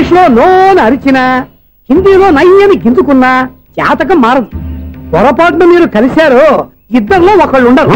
English లో నోని అరిచినా హిందీలో నయ్యని గింజుకున్నా జాతకం మారదు పొరపాటున మీరు కలిశారు ఇద్దరిలో ఒకళ్ళు ఉండరు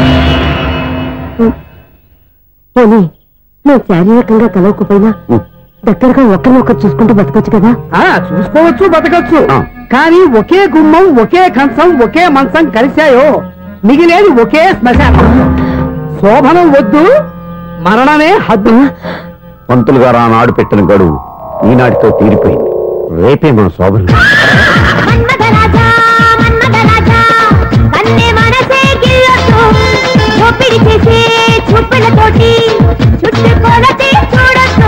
పోనీ నువ్వు శారీరకంగా కలవకపోయినా దగ్గరగా ఒకరినొకరు చూసుకుంటూ బతకొచ్చు కదా ఆ చూసుకోవచ్చు బతకచ్చు ఆ. కానీ ఒకే గుమ్మం ఒకే కంచం ఒకే మంచం కలిశాయో మిగిలేది ఒకే శ్మశానం శోభనం వద్దు మరణమే హద్దు పంతులు గారు ఆనాడు పెట్టిన గడువు ఈనాటితో తీరిపోయింది రేపే మన శోభన మన్మథరాజా మన్మథరాజా కన్నె మనసే గిల్లొద్దు చూపిడి చేసే చూపులతోటి చుట్టూ కొలతే చూడొద్దు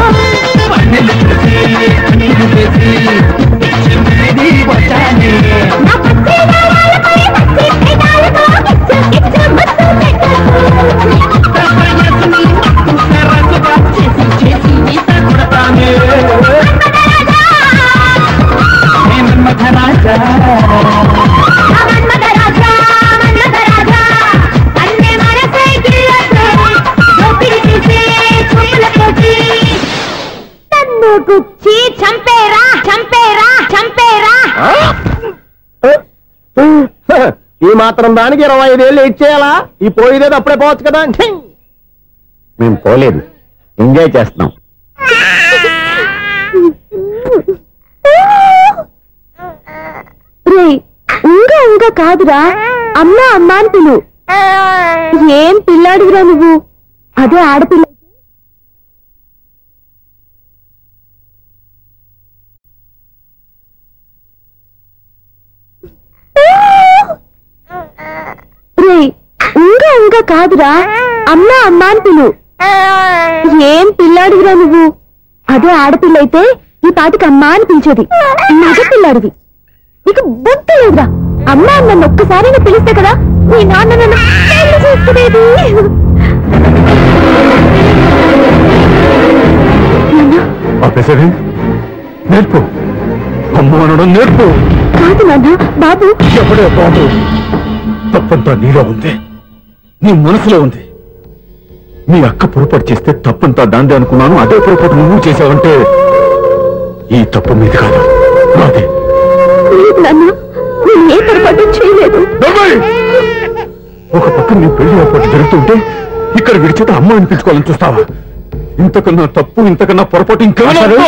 నా పచ్చి గాయాలపై పచ్చి పెదాలతో కిచ్చు కిచ్చు ముద్దు మన్మథరాజా మన్మథరాజా కన్నె మనసే గిల్లొద్దు చూపిడి చేసే చూపులతోటి నన్ను గుచ్చి చంపేరా చంపేరా చంపేరా ఈ మాత్రం దానికి ఇరవై ఐదేళ్ళు ఇచ్చేయాలా ఈ పోయేదేది అప్పుడే పోవచ్చు కదా ఛీ! మేము పోలేదు ఎంజాయ్ చేస్తున్నాం రే ఉంగా ఉంగా కాదురా అమ్మా అమ్మా అని పిలు ఏం పిల్లాడివిరా నువ్వు అదే ఆడపిల్ల రే ఉంగా ఉంగా కాదురా అమ్మా అమ్మా అని పిలు ఏం పిల్లాడివిరా నువ్వు అదే ఆడపిల్ల అయితే ఈ పాటికి అమ్మా అని పిలిచేది మగ పిల్లాడివి నీకు బుద్ధి లేదురా అమ్మా నన్ను ఒక్కసారి పిలిస్తే కదా నీ నాన్న నన్ను పెళ్లి చేసుకునేది ఆపేసరి నేర్పు అమ్మ అనడం నేర్పు కాదు నాన్న బాబు ఎప్పుడే బాబు తప్పంతా నీలో ఉంది నీ మనసులో ఉంది మీ అక్క పొరపాటు చేస్తే తప్పంతా దాందే అనుకున్నాను అదే పొరపాటు నువ్వు చేసావంటే ఈ తప్పు మీది కాదు నాదే లేదు నాన్న నేను ఏ పొరపాటు చేయలేదు నవ్వయ్! ఒక పక్క నీ పెళ్లి ఏర్పాటు జరుగుతుంటే ఇక్కడ విడిచేత అమ్మ అనిపించుకోవాలని చూస్తావా ఇంతకన్నా తప్పు ఇంతకన్నా పొరపాటు ఇంకా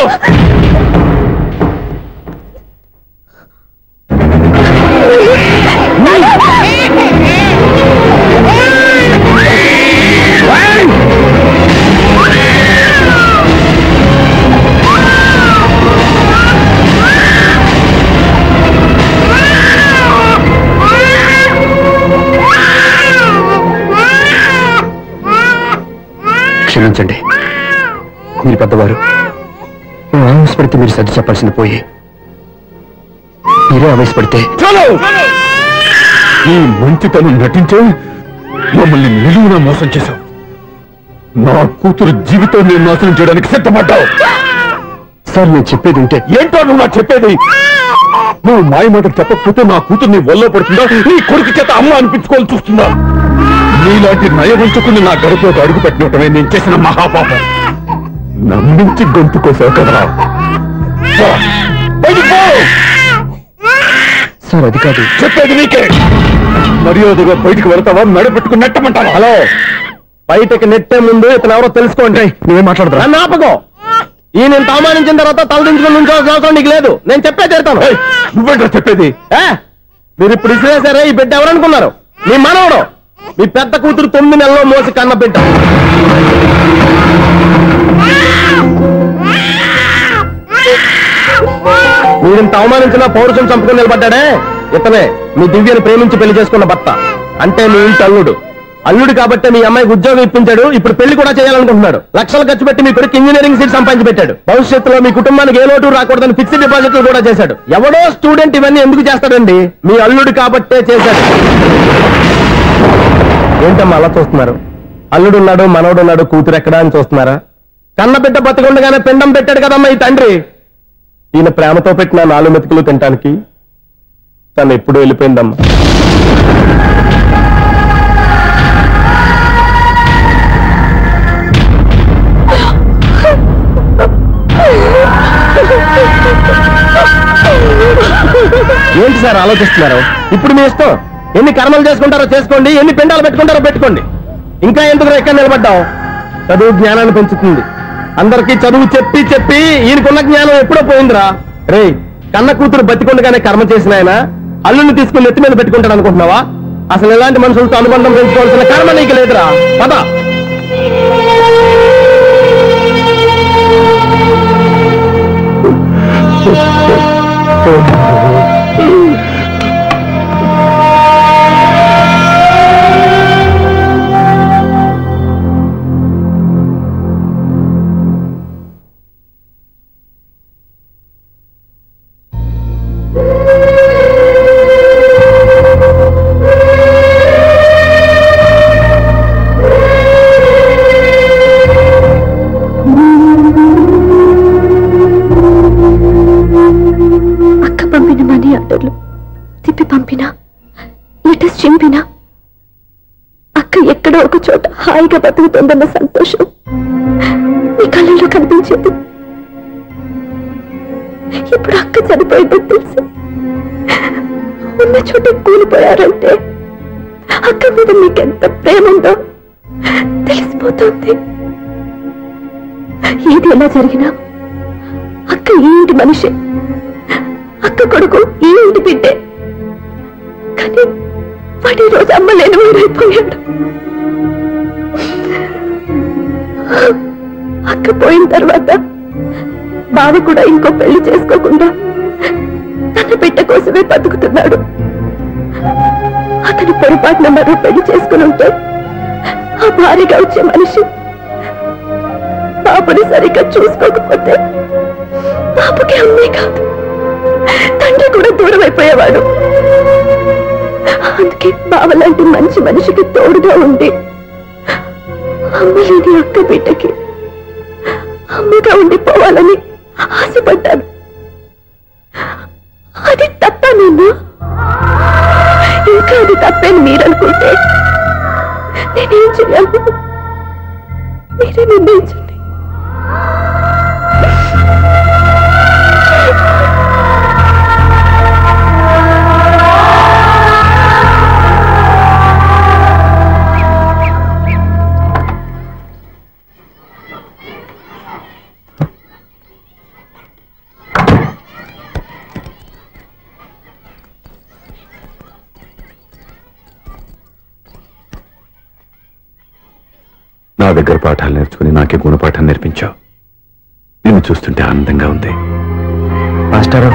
క్షమించండి మీరు పెద్దవారు నేను ఆవేశపడితే మీరు సర్ది చెప్పాల్సింది పోయి మీరే ఆవేశపడితే చాలు ఈ మంచితనం నటించే మమ్మల్ని నిలువున మోసం చేశావు నా కూతురు జీవితాన్ని నాశనం చేయడానికి సిద్ధపడ్డావు సార్ నేను చెప్పేది ఉంటే ఏంటో నువ్వు నాకు చెప్పేది నువ్వు మాయ మాట చెప్పకపోతే నా కూతుర్ని ఒళ్ళో పడుతుందా నీ కొడుకు చేత అమ్మ అనిపించుకోవాలని చూస్తుందా నీలాంటి నయవంచుకుని నా గడపలోకి అడుగు పెట్టినటమే నేను చేసిన మహాపాపం నమ్మించి గొంతు కోసావు కదరా పో. బయటికి పో. సార్ అది కాదు చెప్పేది నీకే మర్యాదగా బయటికి వెళ్తావా మెడ పెట్టుకుని నెట్టమంటావా హలో బయటకు నెట్టే ముందు ఇతను ఎవరో తెలుసుకోండి నువ్వేం మాట్లాడతా నన్ను ఆపకో ఈ నేను అవమానించిన తర్వాత తలదించుకుని నుంచోవాల్సిన అవసరం నీకు లేదు నేను చెప్పే తీరుతాను నువ్వేంటో చెప్పేది ఏ? మీరు ఇప్పుడు ఇసిరేసారే ఈ బిడ్డ ఎవరనుకున్నారు మీ మనవడు మీ పెద్ద కూతురు తొమ్మిది నెలల్లో మోసి కన్న బిడ్డ మీరింత అవమానించిన పౌరుషం చంపుకుని నిలబడ్డాడే ఇతనే మీ దివ్యను ప్రేమించి పెళ్లి చేసుకున్న భర్త అంటే మీ ఇంటి అల్లుడు అల్లుడు కాబట్టి మీ అమ్మాయికి ఉద్యోగం ఇప్పించాడు ఇప్పుడు పెళ్లి కూడా చేయాలనుకుంటున్నాడు లక్షలు ఖర్చు పెట్టి మీ కొడుకు ఇంజనీరింగ్ సీట్ సంపాదించి పెట్టాడు భవిష్యత్తులో మీ కుటుంబానికి ఏ లోటు రాకూడదని ఫిక్స్డ్ డిపాజిట్లు కూడా చేశాడు ఎవడో స్టూడెంట్ ఇవన్నీ ఎందుకు చేస్తాడండి మీ అల్లుడు కాబట్టే చేశాడు ఏంటమ్మా అలా చూస్తున్నారు అల్లుడు ఉన్నాడు మనవడు ఉన్నాడు కూతురు ఎక్కడా అని చూస్తున్నారా కన్న బిడ్డ బతికుండగానే పిండం పెట్టాడు కదమ్మా ఈ తండ్రి ఈయన ప్రేమతో పెట్టిన నాలుగు మెతుకులు తినటానికి తను ఎప్పుడు వెళ్ళిపోయిందమ్మా ఏంటి సార్ ఆలోచిస్తున్నారు ఇప్పుడు మీ ఇష్టం ఎన్ని కర్మలు చేసుకుంటారో చేసుకోండి ఎన్ని పిండాలు పెట్టుకుంటారో పెట్టుకోండి ఇంకా ఎందుకు ఎక్కడ నిలబడ్డావు చదువు జ్ఞానాన్ని పెంచుతుంది అందరికీ చదువు చెప్పి చెప్పి ఈయనకున్న జ్ఞానం ఎప్పుడో పోయిందిరా రే కన్న కూతురు బతికొండగానే కర్మ చేసిన ఆయన అల్లుని తీసుకుని నెత్తి మీద పెట్టుకుంటాడు అనుకుంటున్నావా అసలు ఎలాంటి మనుషులతో అనుబంధం పెంచుకోవాల్సిన కర్మ నీకు లేదురా పద అక్క పంపిన మనీ ఆర్డర్లు తిప్పి పంపినా లెటర్స్ చింపినా అక్క ఎక్కడో ఒక చోట హాయిగా బతుకుతుందన్న సంతోషం నీ కళ్ళల్లో కనిపించేది ఇప్పుడు అక్క చనిపోయిందని తెలిసి ఉన్న చోట కూలిపోయారంటే అక్క మీద నీకెంత ప్రేమ ఉందో తెలిసిపోతుంది ఏది ఎలా జరిగినా అక్క ఈ ఇంటి మనిషి అక్క కొడుకు ఈ ఇంటి బిడ్డే కానీ వాడి ఈ రోజు అమ్మ లేని వాడైపోయాడు అక్క పోయిన తర్వాత బావ కూడా ఇంకో పెళ్లి చేసుకోకుండా తన బిడ్డ కోసమే బతుకుతున్నాడు అతను పొరపాటున మరో పెళ్లి చేసుకుని ఉంటే ఆ భారీగా వచ్చే మనిషి బాబుని సరిగ్గా చూసుకోకపోతే బాబుకి అమ్మే కాదు తండ్రి కూడా దూరం అయిపోయేవాడు అందుకే బావలాంటి మంచి మనిషికి తోడుగా ఉండి అమ్మ లేని అక్క బిడ్డకి అమ్మగా ఉండిపోవాలని ఆశపడ్డాను అది తప్ప నేను ఇంకా అది తప్పని మీరనుకుంటే నేనేం చేయాలి మీరే నిర్ణయించండి నా దగ్గర పాఠాలు నేర్చుకుని నాకే గుణపాఠం నేర్పించావు నిన్ను చూస్తుంటే ఆనందంగా ఉంది మాస్టారు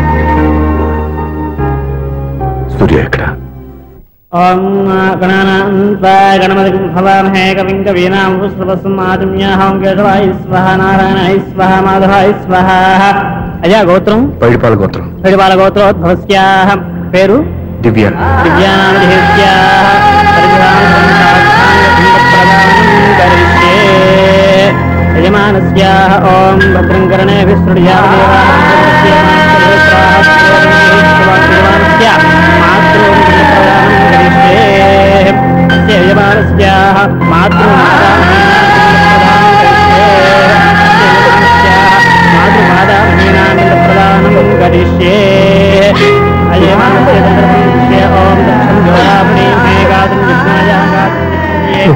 సూర్య ఎక్కడ ఓం గణానాంతా గణపతి భవామహే కవిం కవీనాం పుష్పస్మాజమ్యాహం కేశవాయ స్వహ నారాయణాయ స్వహ మాధవాయ స్వహ అయ్యా గోత్రం పైడిపాల గోత్రం పిడిపాల గోత్రోద్భవస్యాహ పేరు దివ్య దివ్యానామధేస్యాహ యజమానస్యాహ ఓం భద్రం కరణే యజమానస్యాహ మాతృమాదామహీనానందప్రదానం కరిష్యే అయమానస్య ఓం దక్షం జ్వాలామణి మేఘాదం విఘ్నాయాగాదం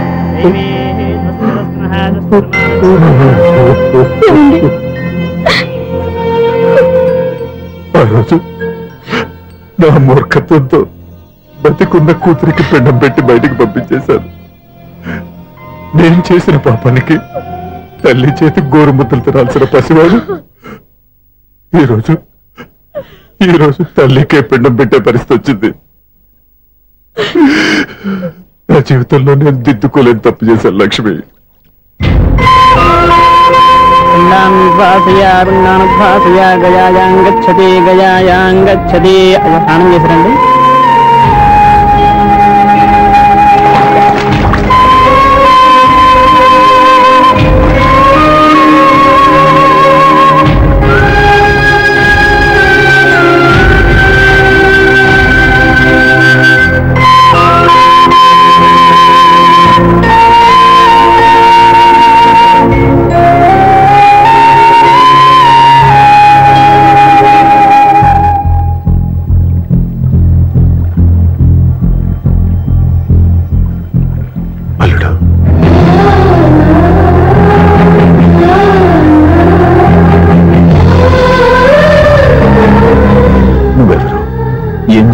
ఆ రోజు నా మూర్ఖత్వంతో బతికున్న కూతురికి పిండం పెట్టి బయటికి పంపించేశాను నేను చేసిన పాపానికి తల్లి చేతి గోరుముద్దలు తినాల్సిన పసివాడు ఈరోజు ఈరోజు తల్లికే పిండం పెట్టే పరిస్థితి వచ్చింది నా జీవితంలో నేను దిద్దుకోలేని తప్పు చేశాను లక్ష్మి పిండానుద్వాసయ పిండానుద్వాసయ గయాయాం గచ్చతి గయాయాం గచ్చతి అయ్యో స్నానం చేశారండి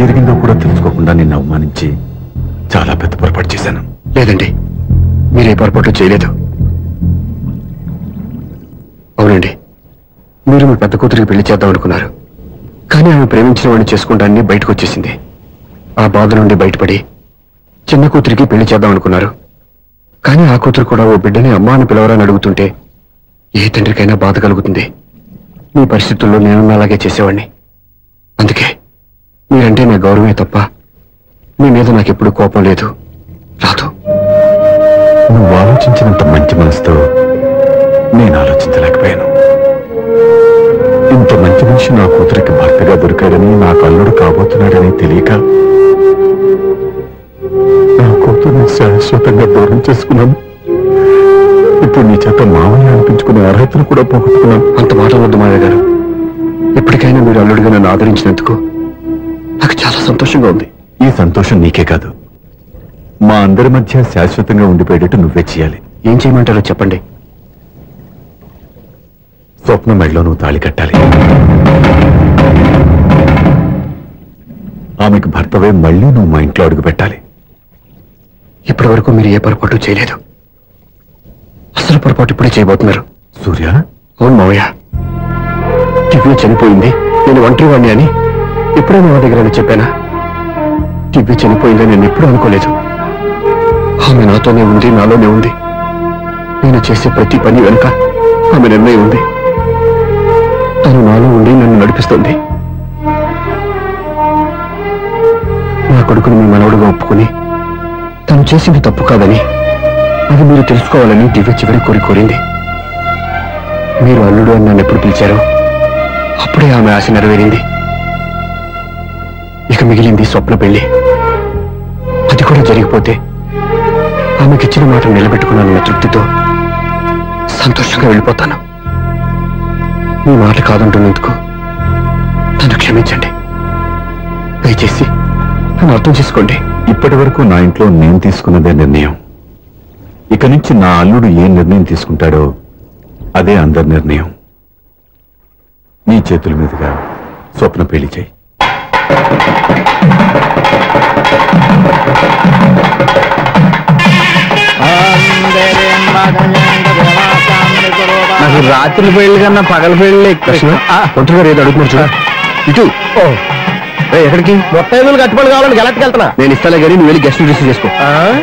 జరిగిందో కూడా తెలుసుకోకుండా నిన్ను అవమానించి చాలా పెద్ద పొరపాటు చేశాను లేదండి మీరు ఏ పొరపాటు చేయలేదు అవునండి మీరు మీ పెద్ద కూతురికి పెళ్లి చేద్దాం అనుకున్నారు కానీ ఆమె ప్రేమించిన వాడిని చేసుకుంటానని బయటకు వచ్చేసింది ఆ బాధ నుండి బయటపడి చిన్న కూతురికి పెళ్లి చేద్దాం అనుకున్నారు కానీ ఆ కూతురు కూడా ఓ బిడ్డని అమ్మా అని పిలవరని అడుగుతుంటే ఏ తండ్రికైనా బాధ కలుగుతుంది మీ పరిస్థితుల్లో నేను అలాగే చేసేవాడిని అందుకే మీరంటే నా గౌరవమే తప్ప మీ మీద నాకెప్పుడు కోపం లేదు రాదు నువ్వు ఆలోచించినంత మంచి మనసుతో నేను ఆలోచించలేకపోయాను ఇంత మంచి మనిషి నా కూతురికి భర్తగా దొరికాడని నా కల్లుడు కాబోతున్నాడని తెలియక నా కూతుర్ని శాశ్వతంగా దూరం చేసుకున్నాను ఇప్పుడు నీ చేత మామయ్య అనిపించుకునే అర్హతను కూడా పోగొట్టుకున్నాను అంత మాట వద్దు మావయ్య గారు ఎప్పటికైనా మీరు అల్లుడిగా నన్ను ఆదరించినందుకు నాకు చాలా సంతోషంగా ఉంది ఈ సంతోషం నీకే కాదు మా అందరి మధ్య శాశ్వతంగా ఉండిపోయేటట్టు నువ్వే చేయాలి ఏం చేయమంటారో చెప్పండి స్వప్న మెడలో నువ్వు తాళి కట్టాలి ఆమెకు భర్తవే మళ్ళీ నువ్వు మా ఇంట్లో అడుగు పెట్టాలి ఇప్పటి వరకు మీరు ఏ పొరపాటు చేయలేదు అసలు పొరపాటు ఇప్పుడే చేయబోతున్నారు సూర్య అవును మావయ్య దివ్య చనిపోయింది నేను ఒంటరి వాణ్ణి అని ఇప్పుడే మా దగ్గర చెప్పానా దివ్య చనిపోయిందని నేను ఎప్పుడూ అనుకోలేదు ఆమె నాతోనే ఉంది నాలోనే ఉంది నేను చేసే ప్రతి పని వెనుక ఆమె నిర్ణయం ఉంది తను నాలో ఉండి నన్ను నడిపిస్తుంది నా కొడుకుని మీ మనవడుగా ఒప్పుకుని తను చేసింది తప్పు కాదని అది మీరు తెలుసుకోవాలని దివ్య చివరి కోరి కోరింది మీరు అల్లుడు అని నన్ను ఎప్పుడు పిలిచారో అప్పుడే ఆమె ఆశ నెరవేరింది ఇక మిగిలింది స్వప్న పెళ్లి అది కూడా జరిగిపోతే ఆమెకిచ్చిన మాట నిలబెట్టుకున్నానన్న తృప్తితో సంతోషంగా వెళ్ళిపోతాను మీ మాట కాదంటున్నందుకు నన్ను క్షమించండి దయచేసి నన్ను అర్థం చేసుకోండి ఇప్పటి వరకు నా ఇంట్లో నేను తీసుకున్నదే నిర్ణయం ఇక నుంచి నా అల్లుడు ఏ నిర్ణయం తీసుకుంటాడో అదే అందరి నిర్ణయం నీ చేతుల మీదుగా స్వప్న పెళ్లి చేయి నాకు రాత్రి పెళ్లి కన్నా పగల పెళ్లి కృష్ణ ఒంటరి గారు ఏదో అడుగుతున్నారు చూడ ఇటు ఏయ్, ఎక్కడికి మొత్తం కట్టుబడి కావాలని గెలట్టుకు వెళ్తున్నా నేను ఇస్తాలే కానీ నువ్వు వెళ్ళి గెస్ట్ రిసీవ్ చేసుకో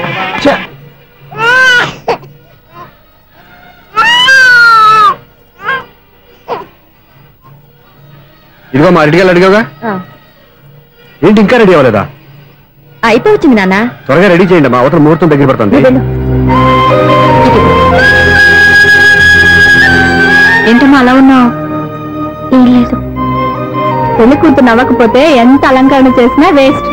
ఇదిగో మా రెడీగా అడిగావుగా ఏంటి ఇంకా రెడీ అవ్వలేదా అయిపోవచ్చింది నాన్న త్వరగా రెడీ చేయండి మా అవతల ముహూర్తం దగ్గర పడుతుంది ఏంటమ్మా అలా ఉన్నావు ఏం లేదు పెళ్లి కూతురు నవ్వకపోతే ఎంత అలంకరణ చేసినా వేస్ట్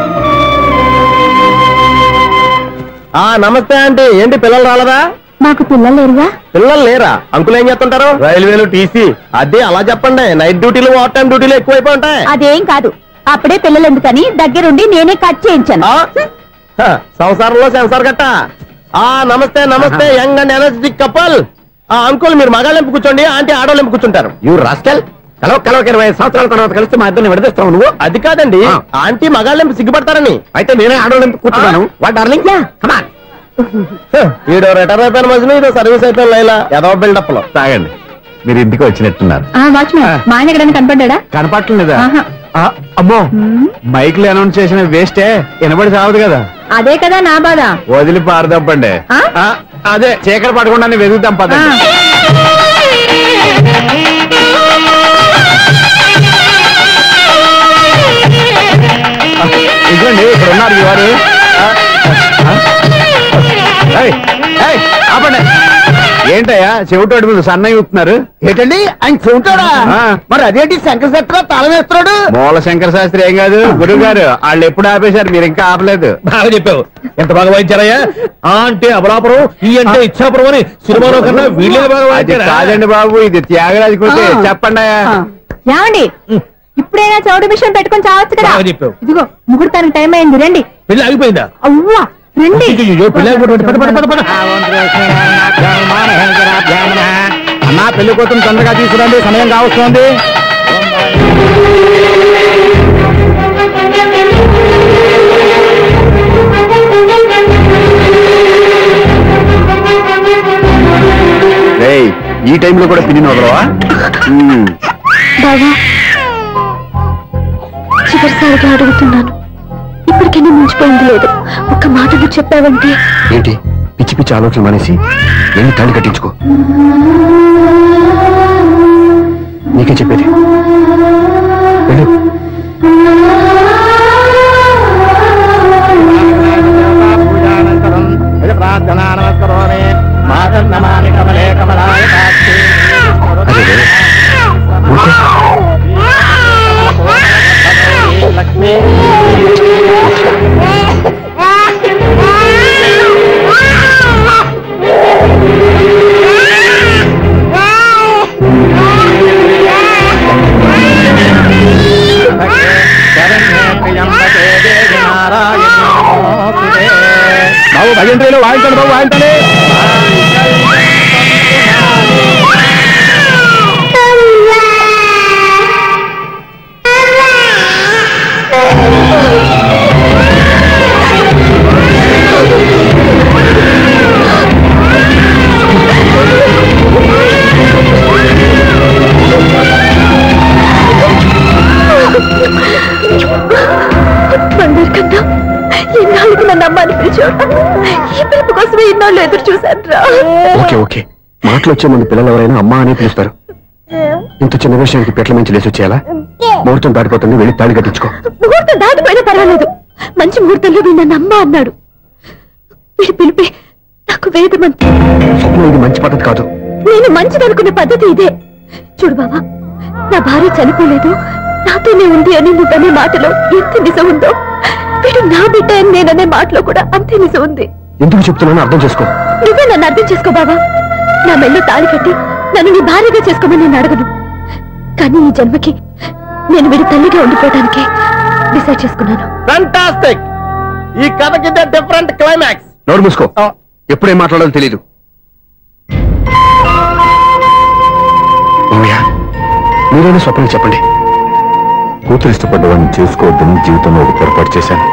ఆ నమస్తే ఆంటీ ఏంటి పిల్లలు రాలదా మాకు పిల్లలు లేరుగా పిల్లలు లేరా అంకులు ఏం చేస్తుంటారు రైల్వేలు టీసీ అదే అలా చెప్పండి నైట్ డ్యూటీలు ఓవర్ టైం డ్యూటీలు ఎక్కువైపోయి ఉంటాయి అదేం కాదు అప్పుడే పిల్లలు ఎందుకని దగ్గరుండి నేనే కట్ చేయించాను ఆ? హ, సంసారంలో సెన్సార్ గట్ట ఆ నమస్తే నమస్తే యంగ్ అండ్ ఎనర్జెటిక్ కపల్ ఆ అంకుల్ మీరు మగాళ్ళెంపు కూర్చోండి ఆంటీ ఆడోళ్ళెంపు కూర్చుంటారు యూ రాస్కల్ కలవ కలవ ఇరవై ఐదు సంవత్సరాల తర్వాత కలిస్తే మా ఇద్దరిని విడదీస్తావు నువ్వు అది కాదండి ఆ. ఆంటీ మగాళ్ళెంపు సిగ్గుపడతారని అయితే నేనే ఆడవాళ్ళని కూర్చున్నాను వాట్ డార్లింగ్ కమాన్ హ, ఈడో రిటైర్ అయిపోయిన మధ్యన ఇదో సర్వీస్ అయిపోయిన లైలా ఏదో బిల్డప్ లో తాగండి మీరు ఇంటికి వచ్చినట్టున్నారు వాచ్మెన్ మా ఆయన ఎక్కడైనా కనపడ్డా కనపట్లేదా ఆహా. ఆ, అమ్మో మైక్లు అనౌన్స్ చేసిన వేస్టే వినబడి సావదు కదా అదే కదా నా బాధ వదిలి పారదప్పండి ఆ? ఆ, అదే చీకటి పడకుండా వెతుకుతాం ఆ. పదండి ఇదిగోండి ఇక్కడ ఉన్నారు ఈ వారు ఆ, ఆ, ఏయ్, ఏయ్, ఆపండి ఏంటయ్యా చెవిటోడి మీద సన్నయ్య ఊపుతున్నారు ఏంటండి ఆయన చెబుతాడా ఆ. మరి అదేంటి శంకర్ శెట్టిలో తాళం వేస్తున్నాడు మూల శంకర శాస్త్రి ఏం కాదు గురువు గారు వాళ్ళు ఎప్పుడు ఆపేశారు మీరు ఇంకా ఆపలేదు బాగా చెప్పావు ఎంత బాగా వాయించారయ్యా ఆ అంటే అబలాపురం ఈ అంటే ఇచ్చాపురం అని సినిమాలో కన్నా వీళ్ళే బాగా అది వాయించారా కాదండి బాబు ఇది త్యాగరాజు కొట్టి ఆ. చెప్పండి ఆ. ఏమండి ఇప్పుడైనా చౌడు మిషన్ పెట్టుకొని చావచ్చు కదా బాగా చెప్పావు. ఇదిగో ముహూర్తానికి టైం అయింది రండి పెళ్లి ఆగిపోయిందా అవ్వా రండి అయ్యయ్యో, పెళ్లి ఆగిపోతుంది పద పద పద పద అన్నా పెళ్లి కూతురు తొందరగా తీసుకురండి సమయం కావస్తుంది ఆ ఏయ్ ఈ టైంలో కూడా పిన్ని వదలవా మ్మ్. బావా చివరిసారిగా అడుగుతున్నాను ఇప్పటికైనా మించిపోయింది లేదు ఒక్క మాట నువ్వు చెప్పావంటే ఏంటి పిచ్చి పిచ్చి ఆలోచన మానేసి వెళ్ళి తాళి కట్టించుకో నీకే చెప్పేది వెళ్ళు ప్రార్థనా నమస్కరోమి మాతన్నమామి కమలే కమలాయ కాక్షి అదే ఊరుకో. లక్ష్మీ శరణ్యే ప్రియంబకే దేవి నారాయణి నమోస్తుతే. బాబు భజంత్రీలు వాయించండి బాబు వాయించండి బంగారు కన్నా ఎన్నాళ్ళకి నన్ను అమ్మాని పిలిచాడు ఈ పిలుపు కోసమే ఇన్నాళ్ళు ఎదురు చూశాను రా ఓకే ఓకే మాటలు వచ్చే ముందు పిల్లలు ఎవరైనా అమ్మా అని పిలుస్తారు ఇంత చిన్న విషయానికి పెట్ల మించి లేచి వచ్చేయాలా ముహూర్తం దాటిపోతుంది వెళ్ళి తాళి కట్టించుకో ముహూర్తం దాటిపోయినా పర్వాలేదు మంచి ముహూర్తంలో వీడు నన్ను అమ్మ అన్నాడు వీడి పిలిపే నాకు వేదమంతి స్వప్నం ఇది మంచి పద్ధతి కాదు నేను మంచిదనుకున్న పద్ధతి ఇదే చూడు బాబా నా భార్య చనిపోలేదు నాతోనే ఉంది అని నువ్వనే మాటలో ఎంత నిజం ఉందో వీడు నా బిడ్డ అని నేననే మాటలో కూడా అంతే నిజం ఉంది ఎందుకు చెప్తున్నానో అర్థం చేసుకో నువ్వే నన్ను అర్థం చేసుకో బాబా నా మెళ్ళో తాళి కట్టి నన్ను నీ భార్యగా చేసుకోమని నేను అడగను కానీ ఈ జన్మకి నేను వీడి తల్లిగా ఉండిపోవటానికే డిసైడ్ చేసుకున్నాను ఫంటాస్టిక్ ఈ కథకి డిఫరెంట్ క్లైమాక్స్ నోరు మూసుకో ఎప్పుడేం మాట్లాడాలో తెలియదు మామయ్య మీరైనా స్వప్నం చెప్పండి కూతురు ఇష్టపడ్డవాడిని చేసుకోవద్దని జీవితంలో ఒక పొరపాటు చేశాను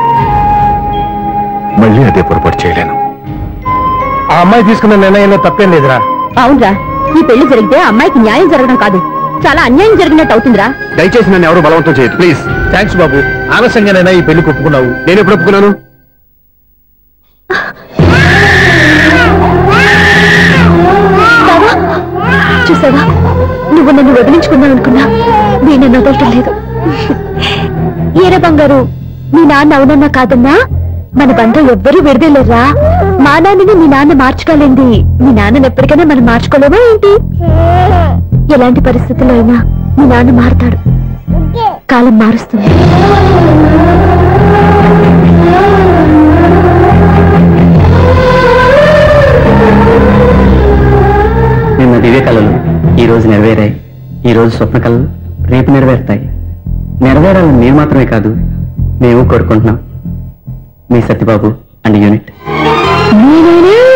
మళ్ళీ అదే పొరపాటు చేయలేను ఆ అమ్మాయి తీసుకున్న నిర్ణయంలో తప్పేం లేదురా అవునరా ఈ పెళ్లి జరిగితే అమ్మాయికి న్యాయం జరగడం కాదు చాలా అన్యాయం జరిగినట్టు అవుతుందిరా దయచేసి నన్ను ఎవరు బలవంతం చేయదు ప్లీజ్ థ్యాంక్స్ బాబు ఆలస్యంగానైనా ఈ పెళ్లి ఒప్పుకున్నావు నేను ఎప్పుడు ఒప్పుకున్నాను బావా, చూసావా నువ్వు నన్ను వదిలించుకుందాం అనుకున్నా నేను నన్ను వదలటం లేదు ఏర బంగారు మీ నాన్న అవునన్నా కాదన్నా మన బంధం ఎవ్వరూ విడదలేరా మా నాన్నని మీ నాన్న మార్చుకోలేంది మీ నాన్నని ఎప్పటికైనా మనం మార్చుకోలేమా ఏంటి ఎలాంటి పరిస్థితుల్లో అయినా మీ నాన్న మారుతాడు కాలం మారుస్తుంది నిన్న దివ్య కళలు ఈ రోజు నెరవేరాయి ఈ రోజు స్వప్న కళలు రేపు నెరవేరుతాయి నెరవేరాలని మీరు మాత్రమే కాదు మేము కోరుకుంటున్నాం మీ సత్యబాబు అండ్ యూనిట్ నేనేనా